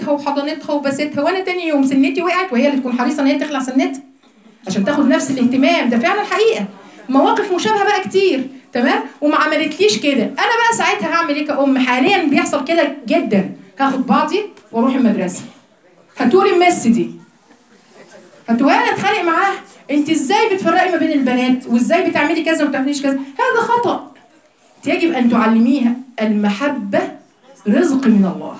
شالتها وحضنتها وبستها وانا تاني يوم سنتي وقعت وهي اللي تكون حريصه ان هي تخلع سنتها عشان تاخد نفس الاهتمام ده فعلا حقيقه مواقف مشابهه بقى كتير تمام وما عملتليش كده انا بقى ساعتها هعمل ايه كأم حاليا بيحصل كده جدا هاخد بعضي واروح المدرسه هتقولي المس دي هتقولي انا اتخانق معاها انت ازاي بتفرقي ما بين البنات وازاي بتعملي كذا وما بتعمليش كذا هذا خطأ يجب ان تعلميها المحبه رزق من الله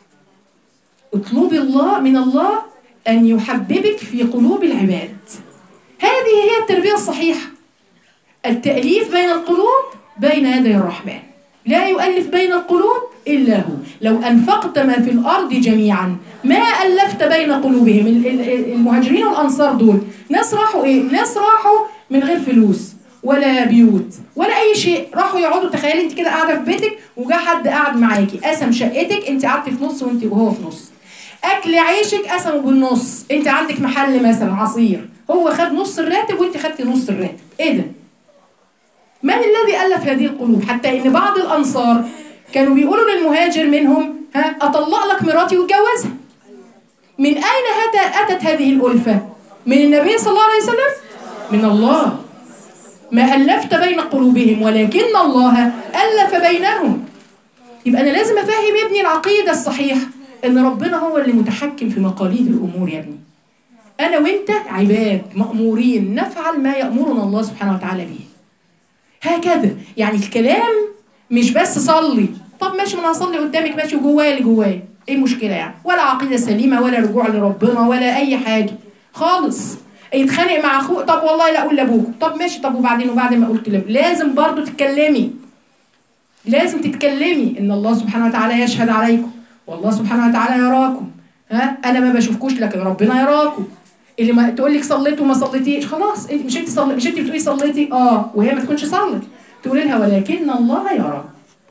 اطلبي الله من الله ان يحببك في قلوب العباد هذه هي التربيه الصحيحه التأليف بين القلوب بين يدي الرحمن لا يؤلف بين القلوب إلا هو لو أنفقت ما في الأرض جميعا ما ألفت بين قلوبهم ال- ال- المهاجرين والأنصار دول ناس راحوا إيه؟ ناس راحوا من غير فلوس ولا بيوت ولا أي شيء راحوا يقعدوا تخيلي أنت كده قاعدة في بيتك وجا حد قاعد معاكي قسم شقتك أنت قعدتي في نص وأنت وهو في نص أكل عيشك قسموا بالنص أنت عندك محل مثلا عصير هو خد نص الراتب وأنت خدتي نص الراتب إيه ده؟ من الذي ألف هذه القلوب حتى إن بعض الأنصار كانوا بيقولوا للمهاجر منهم ها أطلق لك مراتي واتجوزها من أين هت- أتت هذه الألفة من النبي صلى الله عليه وسلم من الله ما ألفت بين قلوبهم ولكن الله ألف بينهم يبقى أنا لازم أفهم ابني العقيدة الصحيحة إن ربنا هو اللي متحكم في مقاليد الأمور يا ابني أنا وأنت عباد مأمورين نفعل ما يأمرنا الله سبحانه وتعالى به هكذا يعني الكلام مش بس صلي طب ماشي ما انا هصلي قدامك ماشي وجوايا اللي جوايا ايه المشكله يعني ولا عقيده سليمه ولا رجوع لربنا ولا اي حاجه خالص يتخانق مع اخوه طب والله لا اقول لابوك طب ماشي طب وبعدين وبعد ما قلت لابوك لازم برضو تتكلمي لازم تتكلمي ان الله سبحانه وتعالى يشهد عليكم والله سبحانه وتعالى يراكم ها انا ما بشوفكوش لكن ربنا يراكم اللي ما تقول لك صليت وما صليتيش خلاص انت مش انت صلي مش انت بتقولي صليتي اه وهي ما تكونش صلت تقولي لها ولكن الله يرى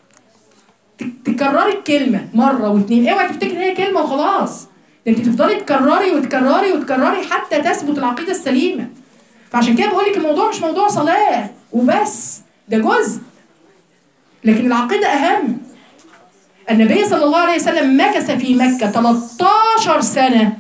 ت- تكرري الكلمه مره واثنين اوعي تفتكري ان هي كلمه وخلاص ده انت تفضلي تكرري وتكرري وتكرري حتى تثبت العقيده السليمه فعشان كده بقول لك الموضوع مش موضوع صلاه وبس ده جزء لكن العقيده اهم النبي صلى الله عليه وسلم مكث في مكه 13 سنه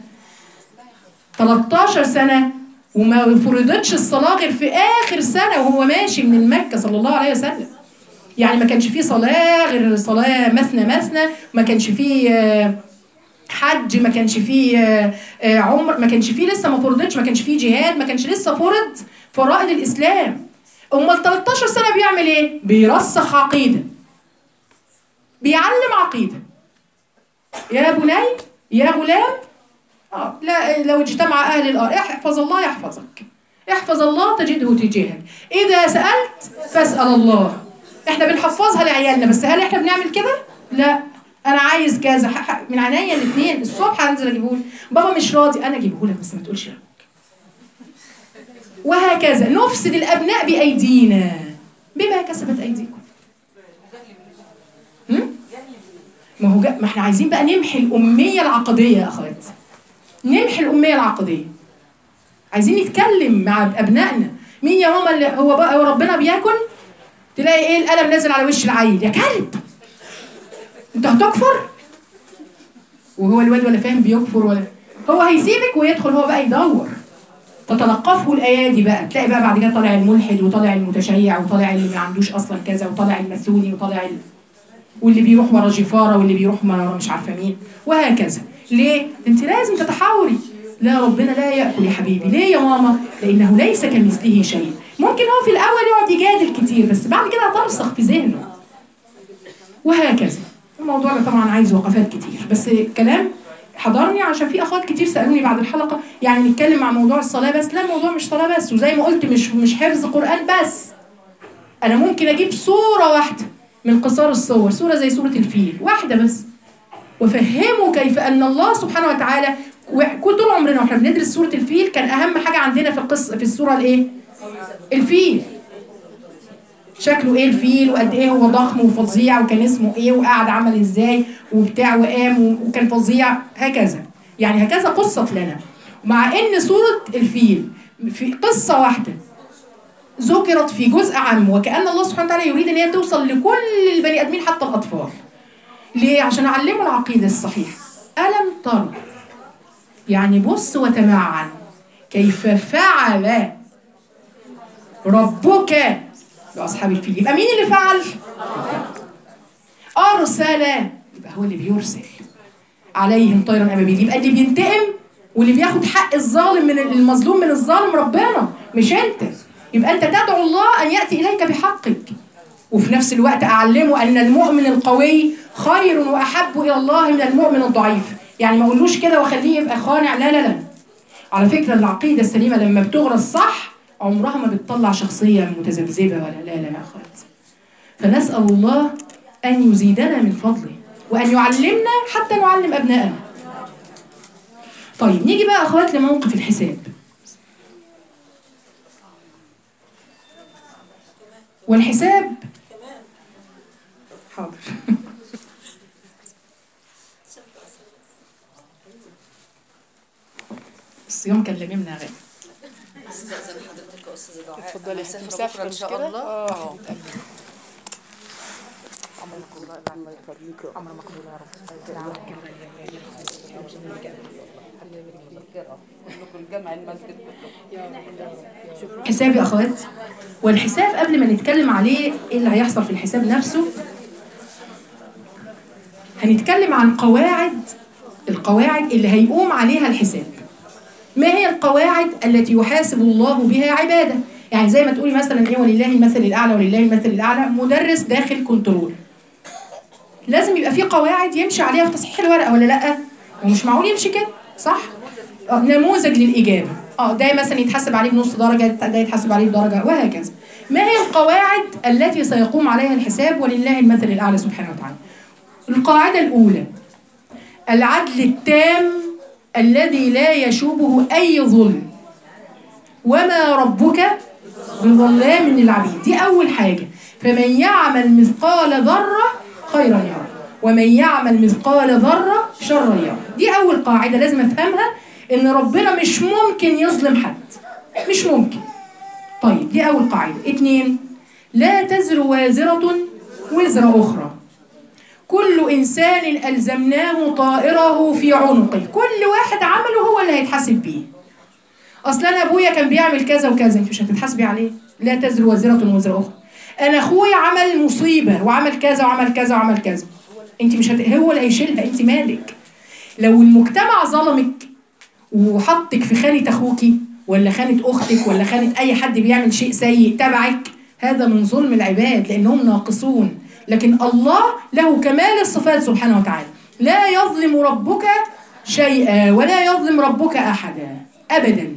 13 سنة وما فرضتش الصلاة غير في آخر سنة وهو ماشي من مكة صلى الله عليه وسلم يعني ما كانش فيه صلاة غير صلاة مثنى مثنى ما كانش فيه آه، حج ما كانش فيه آه، آه، عمر ما كانش فيه لسه ما فرضتش ما كانش فيه جهاد ما كانش لسه فرض فرائض الإسلام أمال 13 سنة بيعمل إيه؟ بيرسخ عقيدة بيعلم عقيدة يا بني يا غلام آه، لا لو اجتمع أهل الأرض احفظ الله يحفظك احفظ الله تجده تجاهك إذا سألت فاسأل الله احنا بنحفظها لعيالنا بس هل احنا بنعمل كده؟ لا انا عايز كذا ح- ح- من عينيا الاثنين الصبح هنزل اجيبه لك بابا مش راضي انا اجيبه لك بس ما تقولش لابوك وهكذا نفسد الابناء بايدينا بما كسبت ايديكم هم؟ ما هو جا- ما احنا عايزين بقى نمحي الاميه العقديه يا اخوات نمحي الاميه العقديه عايزين نتكلم مع ابنائنا مين يا ماما اللي هو بقى هو ربنا بياكل تلاقي ايه القلم نازل على وش العيل يا كلب انت هتكفر وهو الواد ولا فاهم بيكفر ولا هو هيسيبك ويدخل هو بقى يدور تتلقفه الايادي بقى تلاقي بقى بعد كده طالع الملحد وطالع المتشيع وطالع اللي ما عندوش اصلا كذا وطالع الماثوني وطالع ال... واللي بيروح ورا جفاره واللي بيروح ورا مش عارفه مين وهكذا ليه انت لازم تتحاوري لا ربنا لا ياكل يا حبيبي ليه يا ماما لانه ليس كمثله شيء ممكن هو في الاول يقعد يجادل كتير بس بعد كده هترسخ في ذهنه وهكذا الموضوع ده طبعا عايز وقفات كتير بس كلام حضرني عشان في اخوات كتير سالوني بعد الحلقه يعني نتكلم مع موضوع الصلاه بس لا الموضوع مش صلاه بس وزي ما قلت مش مش حفظ قران بس انا ممكن اجيب صوره واحده من قصار الصور صوره زي سوره الفيل واحده بس وفهموا كيف ان الله سبحانه وتعالى و- طول عمرنا واحنا بندرس سوره الفيل كان اهم حاجه عندنا في القصه في السوره الايه الفيل شكله ايه الفيل وقد ايه هو ضخم وفظيع وكان اسمه ايه وقعد عمل ازاي وبتاع وقام وكان فظيع هكذا يعني هكذا قصت لنا مع ان سورة الفيل في قصة واحدة ذكرت في جزء عام وكأن الله سبحانه وتعالى يريد ان هي توصل لكل البني ادمين حتى الاطفال ليه عشان اعلمه العقيدة الصحيحة ألم تر يعني بص وتمعن كيف فعل ربك بأصحاب الفيل يبقى مين اللي فعل؟ أرسل يبقى هو اللي بيرسل عليهم طيرا أبابيل يبقى اللي بينتقم واللي بياخد حق الظالم من المظلوم من الظالم ربنا مش أنت يبقى أنت تدعو الله أن يأتي إليك بحقك وفي نفس الوقت أعلمه أن المؤمن القوي خير وأحب إلى الله من المؤمن الضعيف يعني ما أقولوش كده وأخليه يبقى خانع لا لا لا على فكرة العقيدة السليمة لما بتغرس صح عمرها ما بتطلع شخصية متذبذبة ولا لا لا يا أخوات فنسأل الله أن يزيدنا من فضله وأن يعلمنا حتى نعلم أبنائنا طيب نيجي بقى أخوات لموقف الحساب والحساب حاضر الصيام كان لممنا غالي استاذن حضرتك يا استاذه دعاء اتفضلي أنا مسافرة مسافرة بكرة ان مش شاء كده؟ الله اه الله يخليك عمر مقبول يا رب الجامع المسجد حساب يا اخوات والحساب قبل ما نتكلم عليه ايه اللي هيحصل في الحساب نفسه هنتكلم عن قواعد القواعد اللي هيقوم عليها الحساب ما هي القواعد التي يحاسب الله بها عباده يعني زي ما تقولي مثلا ايه ولله المثل الاعلى ولله المثل الاعلى مدرس داخل كنترول لازم يبقى في قواعد يمشي عليها في تصحيح الورقه ولا لا ومش معقول يمشي كده صح آه، نموذج للاجابه اه ده مثلا يتحسب عليه بنص درجه ده يتحسب عليه بدرجه وهكذا ما هي القواعد التي سيقوم عليها الحساب ولله المثل الاعلى سبحانه وتعالى القاعده الاولى العدل التام الذي لا يشوبه اي ظلم وما ربك بظلام للعبيد دي اول حاجه فمن يعمل مثقال ذره خيرا يرى ومن يعمل مثقال ذره شرا يرى دي اول قاعده لازم افهمها ان ربنا مش ممكن يظلم حد مش ممكن طيب دي اول قاعده اتنين لا تزر وازره وزر اخرى كل انسان الزمناه طائره في عنقه كل واحد عمله هو اللي هيتحاسب بيه اصل انا ابويا كان بيعمل كذا وكذا انت مش هتتحاسبي عليه لا تزر وازره وزر اخرى انا اخويا عمل مصيبه وعمل كذا وعمل كذا وعمل كذا انت مش هت... هو اللي هيشيلها انت مالك لو المجتمع ظلمك وحطك في خانه اخوكي ولا خانه اختك ولا خانه اي حد بيعمل شيء سيء تبعك هذا من ظلم العباد لانهم ناقصون لكن الله له كمال الصفات سبحانه وتعالى لا يظلم ربك شيئا ولا يظلم ربك احدا ابدا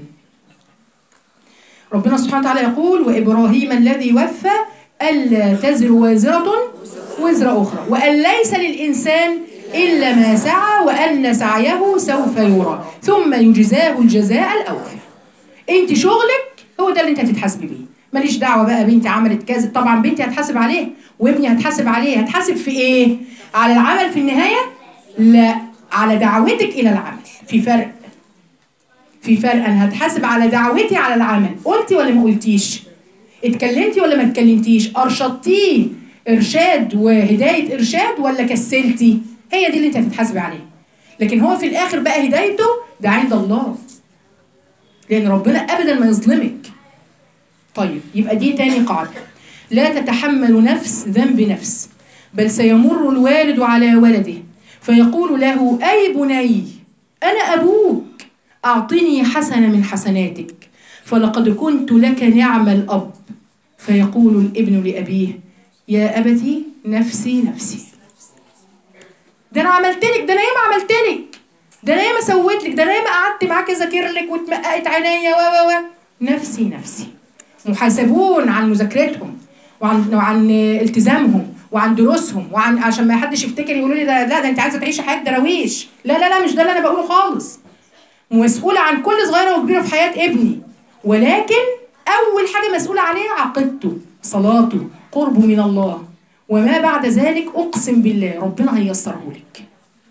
ربنا سبحانه وتعالى يقول وابراهيم الذي وفى الا تزر وازره وزر اخرى وان ليس للانسان الا ما سعى وان سعيه سوف يرى ثم يجزاه الجزاء الاوفى انت شغلك هو ده اللي انت هتتحاسبي بيه ماليش دعوه بقى بنتي عملت كذا طبعا بنتي هتحاسب عليه وابني هتحاسب عليه هتحاسب في ايه على العمل في النهايه لا على دعوتك الى العمل في فرق في فرق انا هتحاسب على دعوتي على العمل قلتي ولا ما قلتيش اتكلمتي ولا ما اتكلمتيش ارشدتيه ارشاد وهدايه ارشاد ولا كسلتي هي دي اللي انت هتتحاسبي عليها لكن هو في الاخر بقى هدايته ده عند الله لان ربنا ابدا ما يظلمك طيب يبقى دي تاني قاعده لا تتحمل نفس ذنب نفس بل سيمر الوالد على ولده فيقول له اي بني انا ابوك اعطني حسنه من حسناتك فلقد كنت لك نعم الاب فيقول الابن لابيه يا ابتي نفسي نفسي ده انا عملت لك ده انا ياما عملت لك ده انا ياما سويت لك ده انا ياما قعدت معاك اذاكر لك واتمققت عينيا و و و نفسي نفسي محاسبون عن مذاكرتهم وعن وعن التزامهم وعن دروسهم وعن عشان ما حدش يفتكر يقولوا لي ده لا ده انت عايزه تعيشي حياه دراويش لا لا لا مش ده اللي انا بقوله خالص مسؤوله عن كل صغيره وكبيره في حياه ابني ولكن اول حاجه مسؤوله عليها عقيدته صلاته قربه من الله وما بعد ذلك اقسم بالله ربنا هيسره لك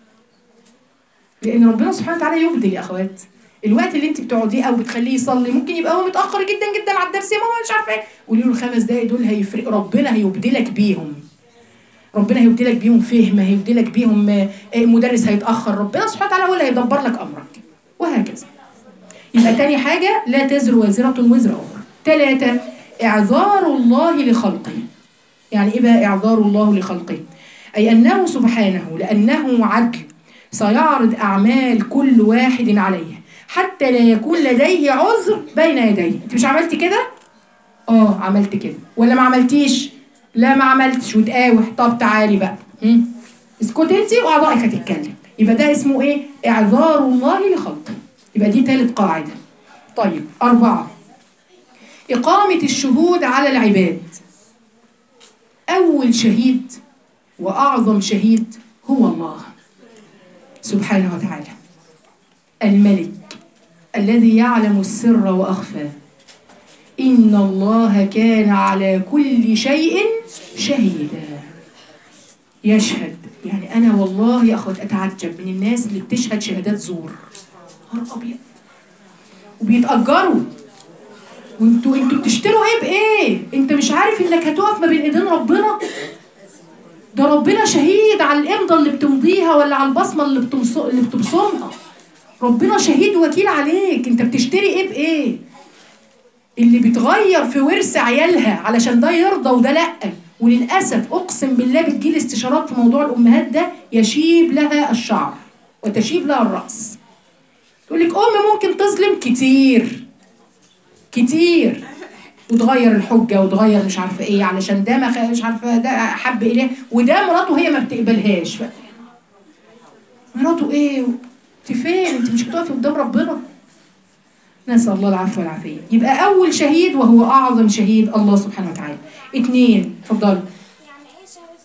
لان ربنا سبحانه وتعالى يبدل يا اخوات الوقت اللي انت بتقعديه او بتخليه يصلي ممكن يبقى هو متاخر جدا جدا على الدرس يا ماما مش عارفه ايه قولي له الخمس دقايق دول هيفرق ربنا هيبدلك بيهم ربنا هيبدلك بيهم فهم هيبدلك بيهم آه، آه، مدرس هيتاخر ربنا سبحانه وتعالى هو اللي هيدبر لك امرك وهكذا يبقى تاني حاجه لا تزر وازره وزر اخرى ثلاثه اعذار الله لخلقه يعني ايه بقى اعذار الله لخلقه اي انه سبحانه لانه عدل سيعرض اعمال كل واحد عليه حتى لا يكون لديه عذر بين يديه انت مش عملتي كده اه عملت كده ولا ما عملتيش لا ما عملتش وتقاوح طب تعالي بقى هم؟ اسكتي انت واعضائك هتتكلم يبقى ده اسمه ايه اعذار الله لخلقه يبقى دي ثالث قاعده طيب اربعه اقامه الشهود على العباد اول شهيد واعظم شهيد هو الله سبحانه وتعالى الملك الذي يعلم السر واخفى إن الله كان على كل شيء شهيدا يشهد يعني أنا والله يا أخوات أتعجب من الناس اللي بتشهد شهادات زور نهار أبيض وبيتأجروا وانتوا انتوا بتشتروا ايه بايه؟ انت مش عارف انك هتقف ما بين ايدين ربنا؟ ده ربنا شهيد على الامضه اللي بتمضيها ولا على البصمه اللي بتمص... اللي بتبصمها. ربنا شهيد وكيل عليك، انت بتشتري ايه بايه؟ اللي بتغير في ورث عيالها علشان ده يرضى وده لا وللاسف اقسم بالله بتجيلي استشارات في موضوع الامهات ده يشيب لها الشعر وتشيب لها الراس تقول لك ام ممكن تظلم كتير كتير وتغير الحجه وتغير مش عارفه ايه علشان ده ما خ- مش عارفه ده حب اليه وده مراته هي ما بتقبلهاش ف... مراته ايه انت فين انت مش بتقفي قدام ربنا نسأل الله العفو والعافية يبقى أول شهيد وهو أعظم شهيد الله سبحانه وتعالى اتنين اتفضلوا يعني ايه شهادة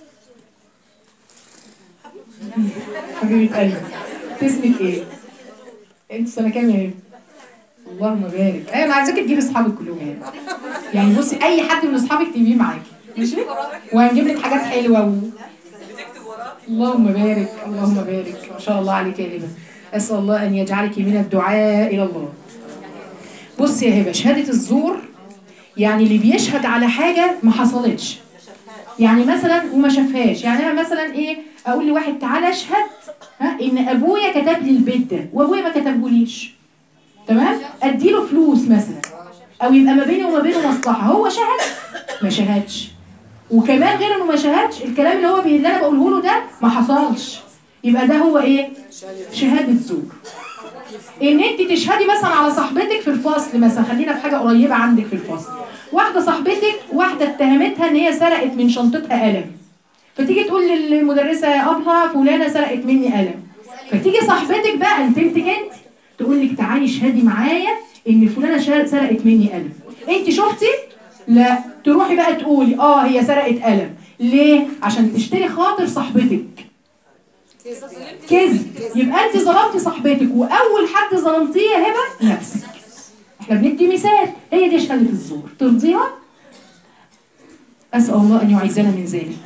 الزور؟ حبيبة قلبي اسمك ايه؟ انت سنة كام يا هبه؟ اللهم بارك ايوه انا عايزاك تجيبي اصحابك كلهم يعني يعني بصي اي حد من اصحابك تجيبيه معاكي ماشي؟ وهنجيب لك حاجات حلوه و... اللهم بارك اللهم بارك ما شاء الله عليك يا هبه اسال الله ان يجعلك من الدعاء الى الله بصي يا هبه شهاده الزور يعني اللي بيشهد على حاجه ما حصلتش يعني مثلا وما شافهاش يعني انا مثلا ايه اقول لواحد تعالى اشهد ها ان ابويا كتب لي البيت ده وابويا ما كتبهوليش تمام اديله فلوس مثلا او يبقى ما بيني وما بينه مصلحه هو شهد ما شهدش وكمان غير انه ما شهدش الكلام اللي هو بي- اللي انا بقوله له ده ما حصلش يبقى ده هو ايه شهاده زور ان انت تشهدي مثلا على صاحبتك في الفصل مثلا خلينا في حاجه قريبه عندك في الفصل واحده صاحبتك واحده اتهمتها ان هي سرقت من شنطتها قلم فتيجي تقول للمدرسه يا ابله فلانه سرقت مني قلم فتيجي صاحبتك بقى انت بنتك انت تقول لك تعالي اشهدي معايا ان فلانه شا- سرقت مني قلم انت شفتي لا تروحي بقى تقولي اه هي سرقت قلم ليه عشان تشتري خاطر صاحبتك كذب يبقى انت ظلمتي صاحبتك واول حد ظلمتيه يا هبه نفسك احنا بندي مثال هي دي شهاده الزور ترضيها اسال الله ان يعيذنا من ذلك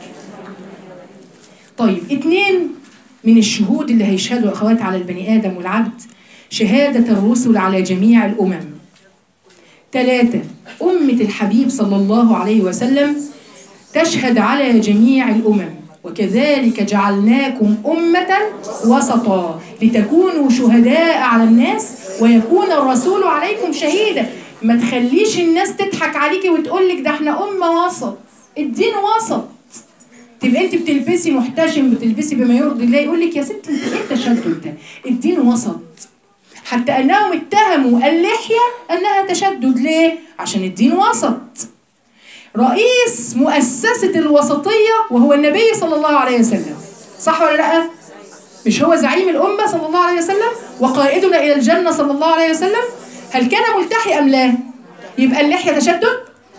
طيب اتنين من الشهود اللي هيشهدوا يا اخوات على البني ادم والعبد شهاده الرسل على جميع الامم ثلاثة أمة الحبيب صلى الله عليه وسلم تشهد على جميع الأمم وكذلك جعلناكم أمة وسطا لتكونوا شهداء على الناس ويكون الرسول عليكم شهيدا ما تخليش الناس تضحك عليكي وتقول لك ده احنا أمة وسط الدين وسط تبقى انت بتلبسي محتشم بتلبسي بما يرضي الله يقول لك يا ست انت ايه التشدد ده الدين وسط حتى انهم اتهموا اللحيه انها تشدد ليه عشان الدين وسط رئيس مؤسسة الوسطية وهو النبي صلى الله عليه وسلم صح ولا لا؟ مش هو زعيم الأمة صلى الله عليه وسلم وقائدنا إلى الجنة صلى الله عليه وسلم هل كان ملتحي أم لا؟ يبقى اللحية تشدد؟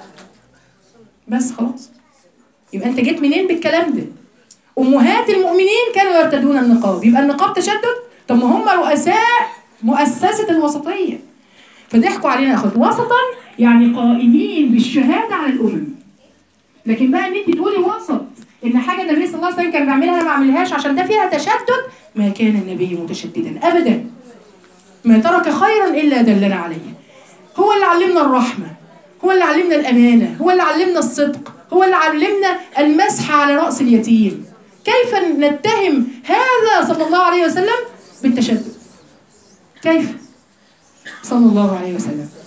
بس خلاص يبقى أنت جيت منين بالكلام ده؟ أمهات المؤمنين كانوا يرتدون النقاب يبقى النقاب تشدد؟ طب ما هم رؤساء مؤسسة الوسطية فضحكوا علينا يا اخوات وسطا يعني قائمين بالشهاده على الامم لكن بقى ان انت تقولي وسط ان حاجه النبي صلى الله عليه وسلم كان بيعملها انا ما اعملهاش عشان ده فيها تشدد ما كان النبي متشددا ابدا ما ترك خيرا الا دلنا عليه هو اللي علمنا الرحمه هو اللي علمنا الامانه هو اللي علمنا الصدق هو اللي علمنا المسح على رأس اليتيم كيف نتهم هذا صلى الله عليه وسلم بالتشدد كيف صلى الله عليه وسلم